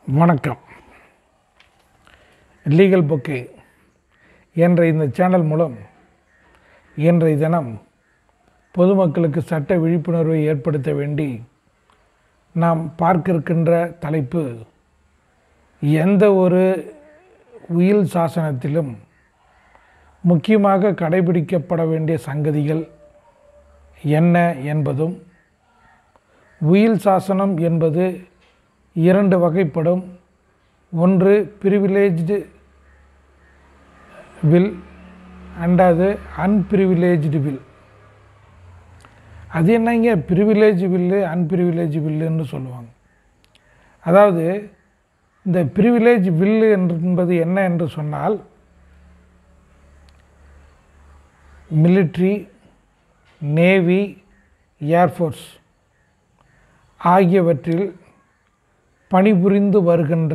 வணக்கம் லீகல் புக்கே என்ற இந்த சேனல் மூலம் இன்றைய தினம் பொதுமக்களுக்கு சட்ட விழிப்புணர்வை ஏற்படுத்த வேண்டி நாம் பார்க்க இருக்கின்ற தலைப்பு எந்த ஒரு உயில் சாசனத்திலும் முக்கியமாக கடைபிடிக்கப்பட வேண்டிய சங்கதிகள் என்ன என்பதும் உயில் சாசனம் என்பது இரண்டு வகைப்படும் ஒன்று ப்ரிவிலேஜ்டு வில் அண்டாவது அன்பிரிவிலேஜ்டு வில் அது என்னங்க ப்ரிவிலேஜ் வில்லு அன்பிரிவிலேஜ் வில்லுன்னு சொல்லுவாங்க அதாவது இந்த ப்ரிவிலேஜ் வில்லு என்பது என்ன என்று சொன்னால் மிலிட்ரி நேவி ஏர்ஃபோர்ஸ் ஆகியவற்றில் பணிபுரிந்து வருகின்ற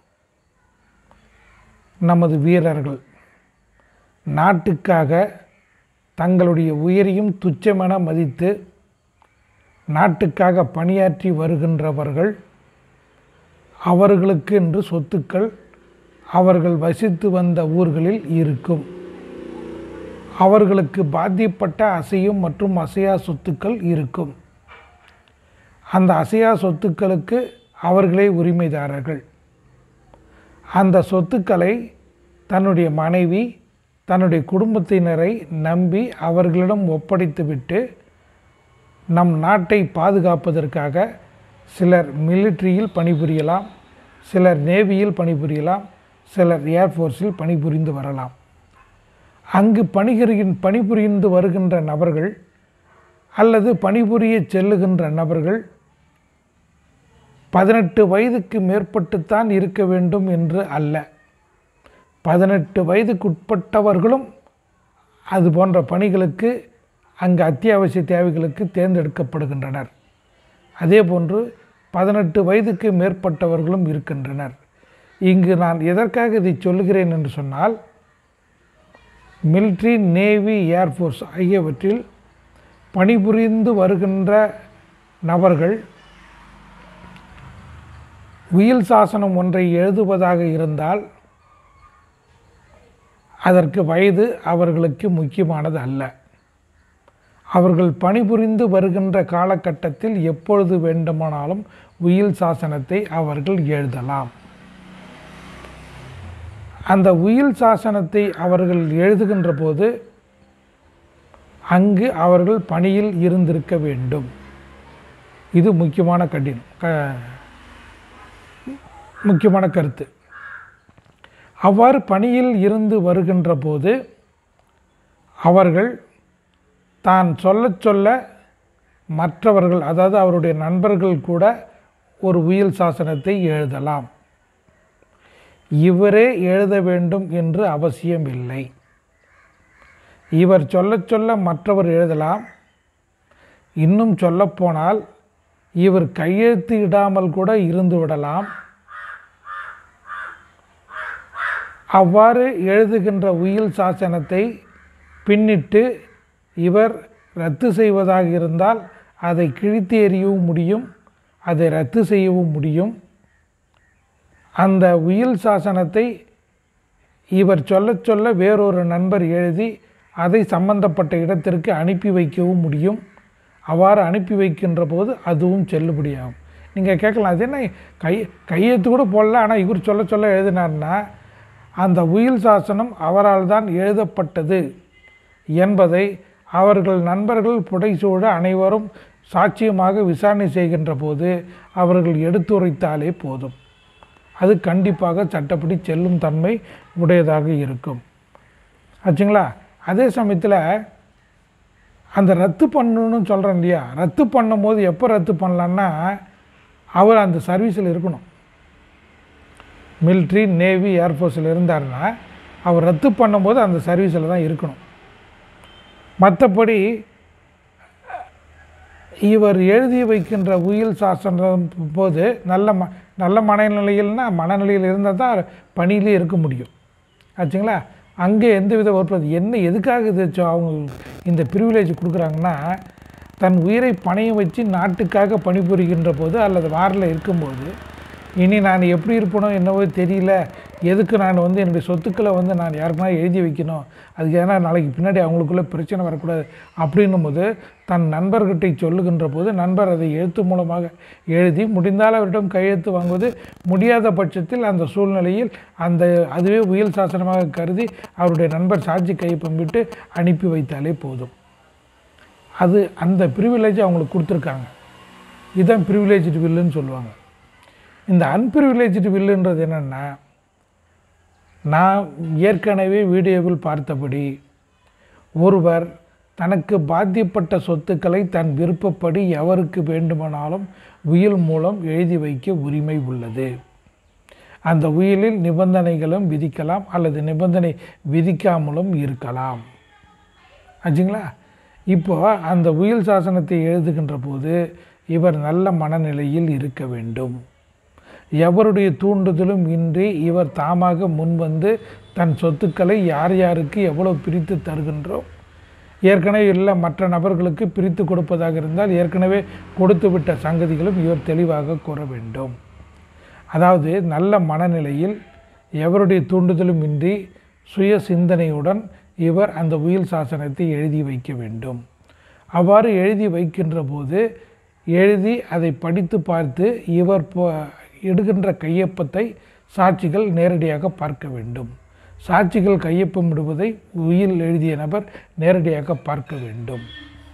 நமது வீரர்கள் நாட்டுக்காக தங்களுடைய உயிரையும் துச்சமென மதித்து நாட்டுக்காக பணியாற்றி வருகின்றவர்கள் அவர்களுக்கு என்று சொத்துக்கள் அவர்கள் வசித்து வந்த ஊர்களில் இருக்கும் அவர்களுக்கு பாத்தியப்பட்ட அசையும் மற்றும் அசையா சொத்துக்கள் இருக்கும் அந்த அசையா சொத்துக்களுக்கு அவர்களே உரிமைதாரர்கள் அந்த சொத்துக்களை தன்னுடைய மனைவி தன்னுடைய குடும்பத்தினரை நம்பி அவர்களிடம் ஒப்படைத்துவிட்டு நம் நாட்டை பாதுகாப்பதற்காக சிலர் மிலிட்ரியில் பணிபுரியலாம் சிலர் நேவியில் பணிபுரியலாம் சிலர் ஏர்ஃபோர்ஸில் பணிபுரிந்து வரலாம் அங்கு பணிபுரிகின் பணிபுரிந்து வருகின்ற நபர்கள் அல்லது பணிபுரிய செல்லுகின்ற நபர்கள் பதினெட்டு வயதுக்கு மேற்பட்டுத்தான் இருக்க வேண்டும் என்று அல்ல பதினெட்டு வயதுக்குட்பட்டவர்களும் அது போன்ற பணிகளுக்கு அங்கு அத்தியாவசிய தேவைகளுக்கு தேர்ந்தெடுக்கப்படுகின்றனர் அதே போன்று பதினெட்டு வயதுக்கு மேற்பட்டவர்களும் இருக்கின்றனர் இங்கு நான் எதற்காக இதை சொல்லுகிறேன் என்று சொன்னால் மிலிட்ரி நேவி ஏர்ஃபோர்ஸ் ஆகியவற்றில் பணிபுரிந்து வருகின்ற நபர்கள் உயில் சாசனம் ஒன்றை எழுதுவதாக இருந்தால் அதற்கு வயது அவர்களுக்கு முக்கியமானது அல்ல அவர்கள் பணிபுரிந்து வருகின்ற காலகட்டத்தில் எப்பொழுது வேண்டுமானாலும் உயில் சாசனத்தை அவர்கள் எழுதலாம் அந்த உயில் சாசனத்தை அவர்கள் எழுதுகின்ற போது அங்கு அவர்கள் பணியில் இருந்திருக்க வேண்டும் இது முக்கியமான கடினம் க முக்கியமான கருத்து அவ்வாறு பணியில் இருந்து வருகின்ற போது அவர்கள் தான் சொல்ல சொல்ல மற்றவர்கள் அதாவது அவருடைய நண்பர்கள் கூட ஒரு உயில் சாசனத்தை எழுதலாம் இவரே எழுத வேண்டும் என்று அவசியம் இல்லை இவர் சொல்ல சொல்ல மற்றவர் எழுதலாம் இன்னும் சொல்லப்போனால் இவர் கையெழுத்து இடாமல் கூட இருந்து விடலாம் அவ்வாறு எழுதுகின்ற உயில் சாசனத்தை பின்னிட்டு இவர் ரத்து செய்வதாக இருந்தால் அதை கிழித்து எறியவும் முடியும் அதை ரத்து செய்யவும் முடியும் அந்த உயில் சாசனத்தை இவர் சொல்ல சொல்ல வேறொரு நண்பர் எழுதி அதை சம்பந்தப்பட்ட இடத்திற்கு அனுப்பி வைக்கவும் முடியும் அவ்வாறு அனுப்பி வைக்கின்ற போது அதுவும் செல்லுபடியாகும் நீங்கள் கேட்கலாம் அது என்ன கை கையெழுத்து கூட போடல ஆனால் இவர் சொல்ல சொல்ல எழுதினார்னா அந்த உயில் சாசனம் அவரால் தான் எழுதப்பட்டது என்பதை அவர்கள் நண்பர்கள் புடைசூழ அனைவரும் சாட்சியமாக விசாரணை செய்கின்ற போது அவர்கள் எடுத்துரைத்தாலே போதும் அது கண்டிப்பாக சட்டப்படி செல்லும் தன்மை உடையதாக இருக்கும் ஆச்சுங்களா அதே சமயத்தில் அந்த ரத்து பண்ணணும்னு சொல்கிறேன் இல்லையா ரத்து பண்ணும்போது எப்போ ரத்து பண்ணலான்னா அவர் அந்த சர்வீஸில் இருக்கணும் மிலிட்ரி நேவி ஏர்ஃபோர்ஸில் இருந்தாருன்னா அவர் ரத்து பண்ணும்போது அந்த சர்வீஸில் தான் இருக்கணும் மற்றபடி இவர் எழுதி வைக்கின்ற உயில் சாசனம் போது நல்ல ம நல்ல மனநிலையில்னா மனநிலையில் இருந்தால் தான் பணியிலே இருக்க முடியும் ஆச்சுங்களா அங்கே எந்த வித ஒர்க் என்ன எதுக்காக இது அவங்க இந்த ப்ரிவிலேஜ் கொடுக்குறாங்கன்னா தன் உயிரை பணையம் வச்சு நாட்டுக்காக பணிபுரிகின்ற போது அல்லது வாரில் இருக்கும்போது இனி நான் எப்படி இருப்பனோ என்னவோ தெரியல எதுக்கு நான் வந்து என்னுடைய சொத்துக்களை வந்து நான் யாருக்குனா எழுதி வைக்கணும் அதுக்கு ஏன்னா நாளைக்கு பின்னாடி அவங்களுக்குள்ள பிரச்சனை வரக்கூடாது அப்படின்னும் போது தன் நண்பர்கிட்ட சொல்லுகின்ற போது நண்பர் அதை எழுத்து மூலமாக எழுதி முடிந்தால் அவரிடம் கையெழுத்து வாங்குவது முடியாத பட்சத்தில் அந்த சூழ்நிலையில் அந்த அதுவே உயிர் சாசனமாக கருதி அவருடைய நண்பர் சாட்சி கையொப்பம் விட்டு அனுப்பி வைத்தாலே போதும் அது அந்த ப்ரிவிலேஜ் அவங்களுக்கு கொடுத்துருக்காங்க இதுதான் ப்ரிவிலேஜ்டு வில்லுன்னு சொல்லுவாங்க இந்த அன்பிரிவிலேஜ்டு வில்லுன்றது என்னென்னா நான் ஏற்கனவே வீடியோவில் பார்த்தபடி ஒருவர் தனக்கு பாத்தியப்பட்ட சொத்துக்களை தன் விருப்பப்படி எவருக்கு வேண்டுமானாலும் உயில் மூலம் எழுதி வைக்க உரிமை உள்ளது அந்த உயிலில் நிபந்தனைகளும் விதிக்கலாம் அல்லது நிபந்தனை விதிக்காமலும் இருக்கலாம் ஆச்சுங்களா இப்போ அந்த உயில் சாசனத்தை எழுதுகின்ற போது இவர் நல்ல மனநிலையில் இருக்க வேண்டும் எவருடைய தூண்டுதலும் இன்றி இவர் தாமாக முன்வந்து தன் சொத்துக்களை யார் யாருக்கு எவ்வளோ பிரித்து தருகின்றோம் ஏற்கனவே இல்லை மற்ற நபர்களுக்கு பிரித்து கொடுப்பதாக இருந்தால் ஏற்கனவே கொடுத்து விட்ட சங்கதிகளும் இவர் தெளிவாக கூற வேண்டும் அதாவது நல்ல மனநிலையில் எவருடைய தூண்டுதலும் இன்றி சுய சிந்தனையுடன் இவர் அந்த உயில் சாசனத்தை எழுதி வைக்க வேண்டும் அவ்வாறு எழுதி வைக்கின்ற போது எழுதி அதை படித்து பார்த்து இவர் போ எடுக்கின்ற கையொப்பத்தை சாட்சிகள் நேரடியாக பார்க்க வேண்டும் சாட்சிகள் கையொப்பம் இடுவதை உயில் எழுதிய நபர் நேரடியாக பார்க்க வேண்டும்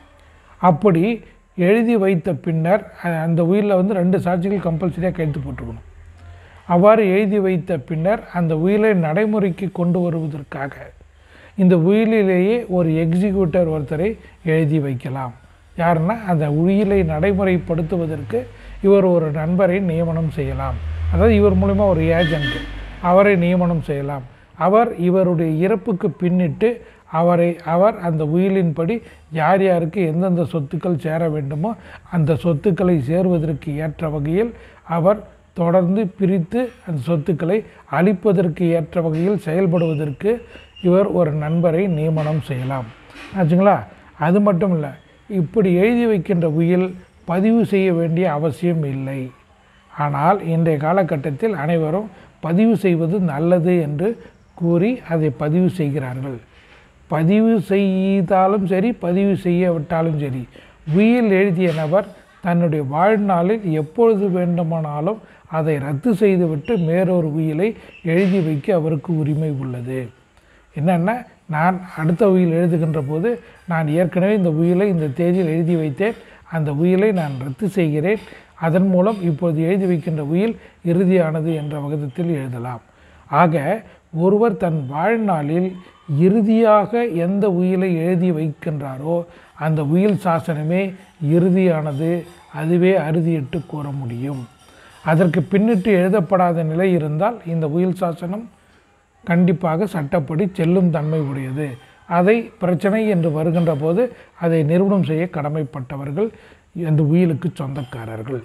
அப்படி எழுதி வைத்த பின்னர் அ- அந்த உயிலில் வந்து ரெண்டு சாட்சிகள் கம்பல்சரியாக கையெழுத்து போட்டுக்கணும் அவ்வாறு எழுதி வைத்த பின்னர் அந்த உயிலை நடைமுறைக்கு கொண்டு வருவதற்காக இந்த உயிலிலேயே ஒரு எக்ஸிக்யூட்டர் ஒருத்தரை எழுதி வைக்கலாம் யாருன்னா அந்த உயிலை நடைமுறைப்படுத்துவதற்கு இவர் ஒரு நண்பரை நியமனம் செய்யலாம் அதாவது இவர் மூலிமா ஒரு ஏஜென்ட் அவரை நியமனம் செய்யலாம் அவர் இவருடைய இறப்புக்கு பின்னிட்டு அவரை அவர் அந்த உயிலின்படி யார் யாருக்கு எந்தெந்த சொத்துக்கள் சேர வேண்டுமோ அந்த சொத்துக்களை சேருவதற்கு ஏற்ற வகையில் அவர் தொடர்ந்து பிரித்து அந்த சொத்துக்களை அளிப்பதற்கு ஏற்ற வகையில் செயல்படுவதற்கு இவர் ஒரு நண்பரை நியமனம் செய்யலாம் ஆச்சுங்களா அது மட்டும் இல்லை இப்படி எழுதி வைக்கின்ற உயில் பதிவு செய்ய வேண்டிய அவசியம் இல்லை ஆனால் இன்றைய காலகட்டத்தில் அனைவரும் பதிவு செய்வது நல்லது என்று கூறி அதை பதிவு செய்கிறார்கள் பதிவு செய்தாலும் சரி பதிவு செய்யவிட்டாலும் சரி உயில் எழுதிய நபர் தன்னுடைய வாழ்நாளில் எப்பொழுது வேண்டுமானாலும் அதை ரத்து செய்துவிட்டு வேறொரு உயிலை எழுதி வைக்க அவருக்கு உரிமை உள்ளது என்னென்னா நான் அடுத்த உயில் எழுதுகின்ற போது நான் ஏற்கனவே இந்த உயிலை இந்த தேதியில் எழுதி வைத்தேன் அந்த உயிலை நான் ரத்து செய்கிறேன் அதன் மூலம் இப்போது எழுதி வைக்கின்ற உயில் இறுதியானது என்ற வகதத்தில் எழுதலாம் ஆக ஒருவர் தன் வாழ்நாளில் இறுதியாக எந்த உயிலை எழுதி வைக்கின்றாரோ அந்த உயில் சாசனமே இறுதியானது அதுவே அறுதியிட்டு கூற முடியும் அதற்கு பின்னிட்டு எழுதப்படாத நிலை இருந்தால் இந்த உயில் சாசனம் கண்டிப்பாக சட்டப்படி செல்லும் தன்மை உடையது அதை பிரச்சனை என்று வருகின்ற போது அதை நிறுவனம் செய்ய கடமைப்பட்டவர்கள் அந்த உயிலுக்கு சொந்தக்காரர்கள்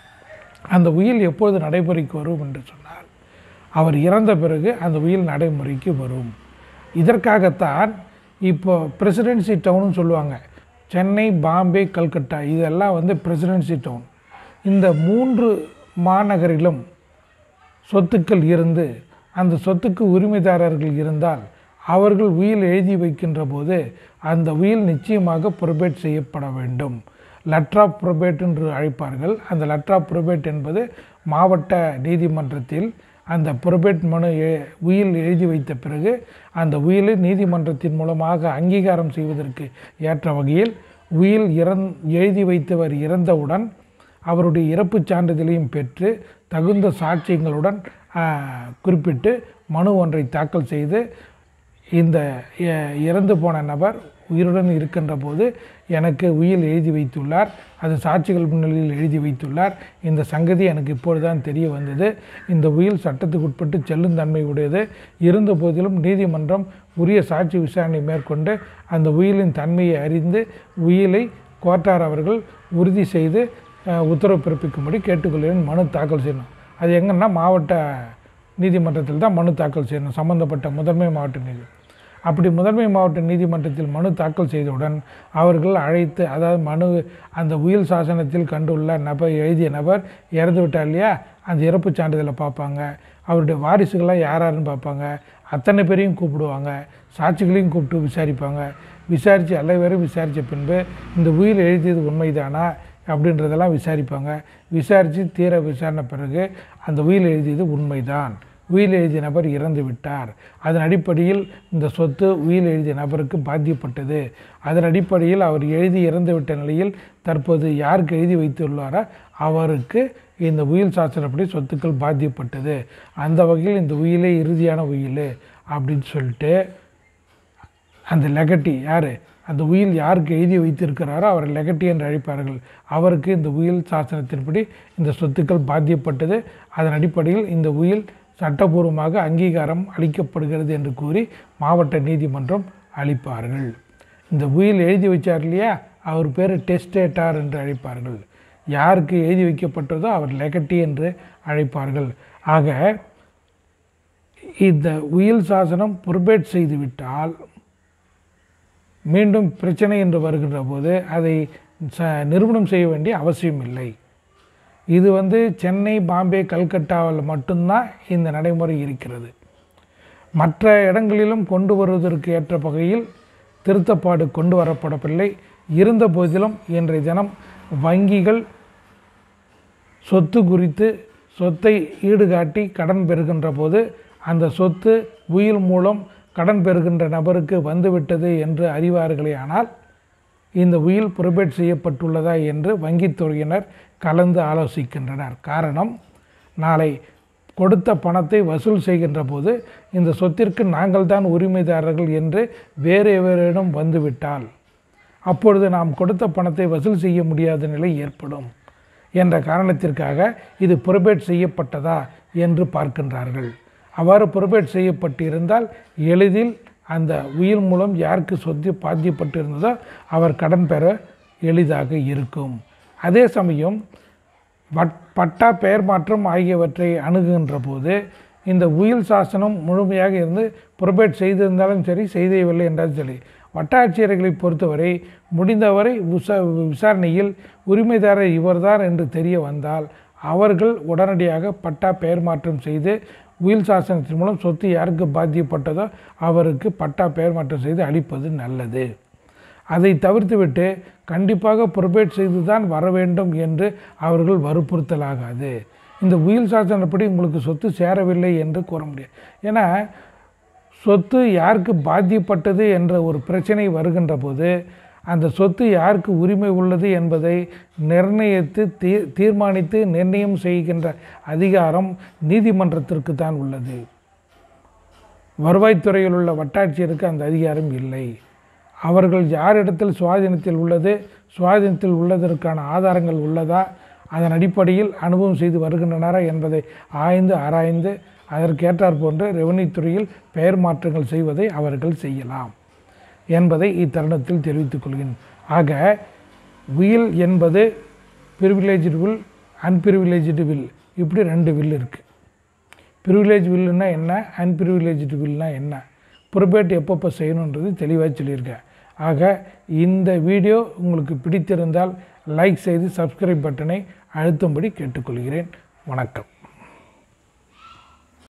அந்த உயில் எப்பொழுது நடைமுறைக்கு வரும் என்று சொன்னால் அவர் இறந்த பிறகு அந்த உயில் நடைமுறைக்கு வரும் இதற்காகத்தான் இப்போ பிரசிடென்சி டவுன்னு சொல்லுவாங்க சென்னை பாம்பே கல்கட்டா இதெல்லாம் வந்து பிரசிடென்சி டவுன் இந்த மூன்று மாநகரிலும் சொத்துக்கள் இருந்து அந்த சொத்துக்கு உரிமைதாரர்கள் இருந்தால் அவர்கள் உயில் எழுதி வைக்கின்ற போது அந்த உயில் நிச்சயமாக ப்ரொபேட் செய்யப்பட வேண்டும் லெட்டர் ஆஃப் ப்ரொபேட் என்று அழைப்பார்கள் அந்த லெட்டர் ஆஃப் ப்ரொபேட் என்பது மாவட்ட நீதிமன்றத்தில் அந்த ப்ரொபேட் மனு எ- உயில் எழுதி வைத்த பிறகு அந்த உயிலை நீதிமன்றத்தின் மூலமாக அங்கீகாரம் செய்வதற்கு ஏற்ற வகையில் உயில் இறந் எழுதி வைத்தவர் இறந்தவுடன் அவருடைய இறப்புச் சான்றிதழையும் பெற்று தகுந்த சாட்சியங்களுடன் ஆ, குறிப்பிட்டு மனு ஒன்றை தாக்கல் செய்து இந்த இ- இறந்து போன நபர் உயிருடன் இருக்கின்ற போது எனக்கு உயில் எழுதி வைத்துள்ளார் அது சாட்சிகள் முன்னிலையில் எழுதி வைத்துள்ளார் இந்த சங்கதி எனக்கு இப்பொழுதுதான் தெரிய வந்தது இந்த உயில் சட்டத்துக்கு உட்பட்டு செல்லும் தன்மை உடையது இருந்த போதிலும் நீதிமன்றம் உரிய சாட்சி விசாரணை மேற்கொண்டு அந்த உயிலின் தன்மையை அறிந்து உயிலை கோட்டார் அவர்கள் உறுதி செய்து அஹ், உத்தரவு பிறப்பிக்கும்படி கேட்டுக்கொள்கிறேன் மனு தாக்கல் செய்யணும் அது எங்கன்னா மாவட்ட நீதிமன்றத்தில் தான் மனு தாக்கல் செய்யணும் சம்பந்தப்பட்ட முதன்மை மாவட்ட நீதி அப்படி முதன்மை மாவட்ட நீதிமன்றத்தில் மனு தாக்கல் செய்தவுடன் அவர்கள் அழைத்து அதாவது மனு அந்த உயில் சாசனத்தில் கண்டுள்ள நபர் எழுதிய நபர் இறந்து விட்டார் இல்லையா அந்த இறப்பு சான்றிதழை பார்ப்பாங்க அவருடைய வாரிசுகள்லாம் யார் யாருன்னு பார்ப்பாங்க அத்தனை பேரையும் கூப்பிடுவாங்க சாட்சிகளையும் கூப்பிட்டு விசாரிப்பாங்க விசாரித்து அனைவரும் விசாரித்த பின்பு இந்த உயில் எழுதியது உண்மைதானா அப்படின்றதெல்லாம் விசாரிப்பாங்க விசாரித்து தீர விசாரணை பிறகு அந்த உயில் எழுதியது உண்மைதான் உயில் எழுதிய நபர் இறந்து விட்டார் அதன் அடிப்படையில் இந்த சொத்து உயில் எழுதிய நபருக்கு பாத்தியப்பட்டது அதன் அடிப்படையில் அவர் எழுதி இறந்துவிட்ட நிலையில் தற்போது யாருக்கு எழுதி வைத்துள்ளாரோ அவருக்கு இந்த உயில் சாசனப்படி சொத்துக்கள் பாத்தியப்பட்டது அந்த வகையில் இந்த உயிலே இறுதியான உயில் அப்படின்னு சொல்லிட்டு அந்த லெகட்டி யார் அந்த உயில் யாருக்கு எழுதி வைத்திருக்கிறாரோ அவர் லெகட்டி என்று அழைப்பார்கள் அவருக்கு இந்த உயில் சாசனத்தின்படி இந்த சொத்துக்கள் பாத்தியப்பட்டது அதன் அடிப்படையில் இந்த உயில் சட்டபூர்வமாக அங்கீகாரம் அளிக்கப்படுகிறது என்று கூறி மாவட்ட நீதிமன்றம் அளிப்பார்கள் இந்த உயில் எழுதி வச்சார் இல்லையா அவர் பேர் டெஸ்டேட்டார் என்று அழைப்பார்கள் யாருக்கு எழுதி வைக்கப்பட்டதோ அவர் லெகட்டி என்று அழைப்பார்கள் ஆக இந்த உயில் சாசனம் புர்பேட் செய்துவிட்டால் மீண்டும் பிரச்சனை என்று வருகின்ற போது அதை ச நிரூபணம் செய்ய வேண்டிய அவசியம் இல்லை இது வந்து சென்னை பாம்பே கல்கட்டாவில் மட்டும்தான் இந்த நடைமுறை இருக்கிறது மற்ற இடங்களிலும் கொண்டு வருவதற்கு ஏற்ற வகையில் திருத்தப்பாடு கொண்டு வரப்படவில்லை இருந்த போதிலும் இன்றைய தினம் வங்கிகள் சொத்து குறித்து சொத்தை ஈடுகாட்டி கடன் பெறுகின்ற போது அந்த சொத்து உயில் மூலம் கடன் பெறுகின்ற நபருக்கு வந்துவிட்டது என்று அறிவார்களே ஆனால் இந்த உயில் புறபேட் செய்யப்பட்டுள்ளதா என்று வங்கித்துறையினர் கலந்து ஆலோசிக்கின்றனர் காரணம் நாளை கொடுத்த பணத்தை வசூல் செய்கின்ற போது இந்த சொத்திற்கு நாங்கள் தான் உரிமைதாரர்கள் என்று வேறு எவரிடம் வந்துவிட்டால் அப்பொழுது நாம் கொடுத்த பணத்தை வசூல் செய்ய முடியாத நிலை ஏற்படும் என்ற காரணத்திற்காக இது புறபேட் செய்யப்பட்டதா என்று பார்க்கின்றார்கள் அவ்வாறு புறபேட் செய்யப்பட்டிருந்தால் எளிதில் அந்த உயிர் மூலம் யாருக்கு சொத்து பாத்தியப்பட்டிருந்ததோ அவர் கடன் பெற எளிதாக இருக்கும் அதே சமயம் வட் பட்டா பெயர் மாற்றம் ஆகியவற்றை அணுகுகின்ற போது இந்த உயில் சாசனம் முழுமையாக இருந்து புறபேட் செய்திருந்தாலும் சரி செய்தவில்லை என்றாலும் சரி வட்டாட்சியர்களை பொறுத்தவரை முடிந்தவரை விசா விசாரணையில் உரிமைதாரர் இவர்தான் என்று தெரிய வந்தால் அவர்கள் உடனடியாக பட்டா பெயர் மாற்றம் செய்து உயில் சாசனத்தின் மூலம் சொத்து யாருக்கு பாத்தியப்பட்டதோ அவருக்கு பட்டா பெயர் மாற்றம் செய்து அளிப்பது நல்லது அதை தவிர்த்துவிட்டு கண்டிப்பாக புறபேட் செய்து தான் வர வேண்டும் என்று அவர்கள் வற்புறுத்தலாகாது இந்த உயில் சாசனப்படி உங்களுக்கு சொத்து சேரவில்லை என்று கூற முடியாது ஏன்னா சொத்து யாருக்கு பாத்தியப்பட்டது என்ற ஒரு பிரச்சனை வருகின்ற போது அந்த சொத்து யாருக்கு உரிமை உள்ளது என்பதை நிர்ணயித்து தீ தீர்மானித்து நிர்ணயம் செய்கின்ற அதிகாரம் நீதிமன்றத்திற்கு தான் உள்ளது வருவாய்த்துறையில் உள்ள வட்டாட்சியருக்கு அந்த அதிகாரம் இல்லை அவர்கள் யாரிடத்தில் சுவாதீனத்தில் உள்ளது சுவாதீனத்தில் உள்ளதற்கான ஆதாரங்கள் உள்ளதா அதன் அடிப்படையில் அனுபவம் செய்து வருகின்றனரா என்பதை ஆய்ந்து ஆராய்ந்து அதற்கேற்றாற் போன்று ரெவன்யூ துறையில் பெயர் மாற்றங்கள் செய்வதை அவர்கள் செய்யலாம் என்பதை இத்தருணத்தில் தெரிவித்துக் கொள்கிறேன் ஆக உயில் என்பது ப்ரிவிலேஜ்டு வில் அன்பிரிவிலேஜ்டு வில் இப்படி ரெண்டு வில் இருக்குது ப்ரிவிலேஜ் வில்லுன்னா என்ன அன்பிரிவிலேஜ்டு வில்னா என்ன புறப்பேட்டு எப்பப்போ செய்யணுன்றது தெளிவாக சொல்லியிருக்கேன் ஆக இந்த வீடியோ உங்களுக்கு பிடித்திருந்தால் லைக் செய்து சப்ஸ்கிரைப் பட்டனை அழுத்தும்படி கேட்டுக்கொள்கிறேன் வணக்கம்